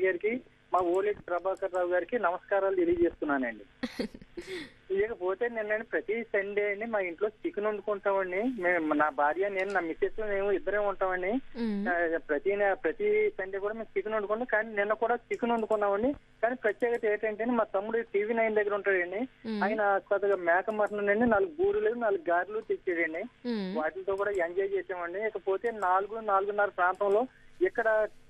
గారికి మా ఓలేటి ప్రభాకర్ రావు గారికి నమస్కారాలు తెలియజేస్తున్నానండి ఇకపోతే నిన్న ప్రతి సండే అండి మా ఇంట్లో చికెన్ వండుకుంటామండి మేము నా భార్య నేను నా మిస్సెస్ మేము ఇద్దరే ఉంటామండి మ్మ్. ఆ, ప్రతి నె- ప్రతి సండే కూడా మేము చికెన్ వండుకున్నాం కానీ నిన్న కూడా చికెన్ వండుకున్నామండి కానీ ప్రత్యేకత ఏంటంటే మా తమ్ముడు టీవీ నైన్ దగ్గర ఉంటాడండి మ్మ్. ఆయన కొద్దిగా మేక మటన్ అండి నాలుగు బూరులు నాలుగు గారెలు తెచ్చాడండి మ్మ్. వాటితో కూడా ఎంజాయ్ చేసామండి ఇకపోతే నాలుగు నాలుగున్నర ప్రాంతంలో ఇక్కడ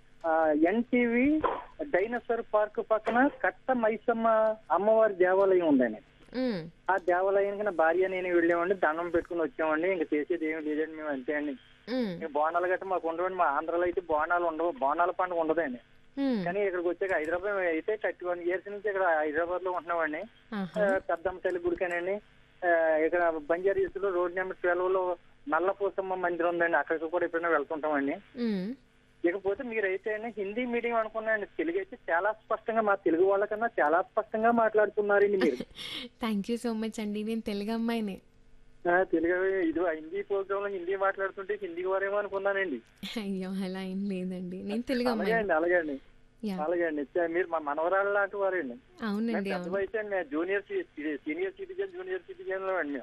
ఎన్టీవీ డైనోసార్ పార్క్ పక్కన కట్ట మైసమ్మ అమ్మవారి దేవాలయం ఉందండి మ్మ్. ఆ దేవాలయానికి నా భార్య నేను వెళ్ళామండి దండం పెట్టుకుని వచ్చామండి ఇంకా చేసేది ఏమి లేదండి మేము అంతే అండి మ్మ్. ఇంకా బోనాలు గట్రా మాకు ఉండవండి మా ఆంధ్రాలో అయితే బోనాలు ఉండవు బోనాల పండుగ ఉండదండి మ్మ్. కానీ ఇక్కడికి వచ్చాక హైదరాబాద్ అయితే థర్టీ వన్ ఇయర్స్ నుంచి ఇక్కడ హైదరాబాద్ లో ఉంటున్నామండి ఆహా. ఆ, పెద్దమ్మ తల్లి గుడికేనండి ఆ, ఇక్కడ బంజారీస్ లో రోడ్ నెంబర్ ట్వెల్వ్ లో నల్లపోసమ్మ మందిరం ఉందండి అక్కడికి కూడా ఎప్పుడైనా వెళ్తుంటామండి మ్మ్. ఇకపోతే మీరైతే అండి హిందీ మీడియం అనుకున్నాండి తెలుగు అయితే చాలా స్పష్టంగా మా తెలుగు వాళ్ళకన్నా చాలా స్పష్టంగా మాట్లాడుతున్నారండి మీరు థ్యాంక్ యూ సో మచ్ అండి నేను తెలుగు అమ్మాయినే ఆ, తెలుగు ఇది హిందీ ప్రోగ్రామ్ లో హిందీ మాట్లాడుతుంటే హిందీ వారేమో అనుకున్నానండి అయ్యో అలా ఏం లేదండి నేను తెలుగు అలాగే అమ్మాయి అండి అలాగే అండి యా అలాగే అండి చ- మీరు మా మనవరాళ్ళు లాంటి వారండి మేము అవునండి పెద్ద అవును వయసు అండి మేము junior senior citizen junior citizen లో అండి మేము.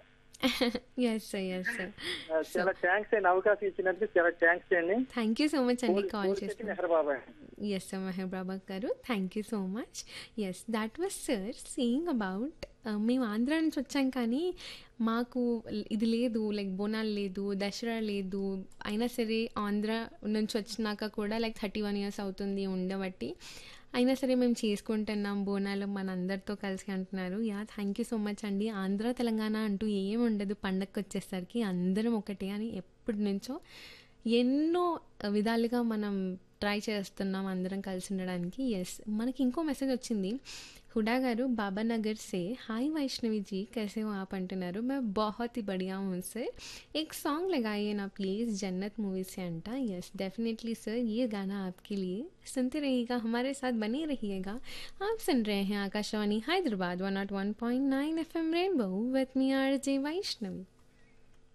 ఎస్ సార్ ఎస్ సార్ ఆ, చాలా థ్యాంక్స్ అండి అవకాశం ఇచ్చినందుకు చాలా థ్యాంక్స్ అండి థ్యాంక్ యూ సో మచ్ అండి కోరి- కాల్ కోరిశెట్టి చేసిన మెహర్ బాబా అండి yes sir Meher Baba garu thank you so much yes that was sir saying about మేము ఆంధ్ర నుంచి వచ్చాం కానీ మాకు ఇది లేదు లైక్ బోనాలు లేదు దసరా లేదు అయినా సరే ఆంధ్ర నుంచి వచ్చినాక కూడా లైక్ థర్టీ వన్ ఇయర్స్ అవుతుంది ఉండబట్టి అయినా సరే మేము చేసుకుంటున్నాం బోనాలు మన అందరితో కలిసి అంటున్నారు yeah thank you so much అండి ఆంధ్ర తెలంగాణ అంటూ ఏం ఉండదు పండగకి వచ్చేసరికి అందరం ఒకటే అని ఎప్పటి నుంచో ఎన్నో విధాలుగా మనం ట్రై చేస్తున్నాం అందరం కలిసి ఉండడానికి ఎస్ మనకి ఇంకో మెసేజ్ వచ్చింది హుడా గారు బాబానగర్ से हाय वैष्णवी जी कैसे हो आप अंటున్నారు मैं बहुत ही बढ़िया हूँ सर एक सॉन्ग लगाइए ना प्लीज़ जन्नत मूवी से अंटा यस डेफिनेटली सर ये गाना आपके लिए सुनते रहिएगा हमारे साथ बने रहिएगा आप सुन रहे हैं Akashvani Hyderabad 101.9 FM rainbow with me R J Vaishnavi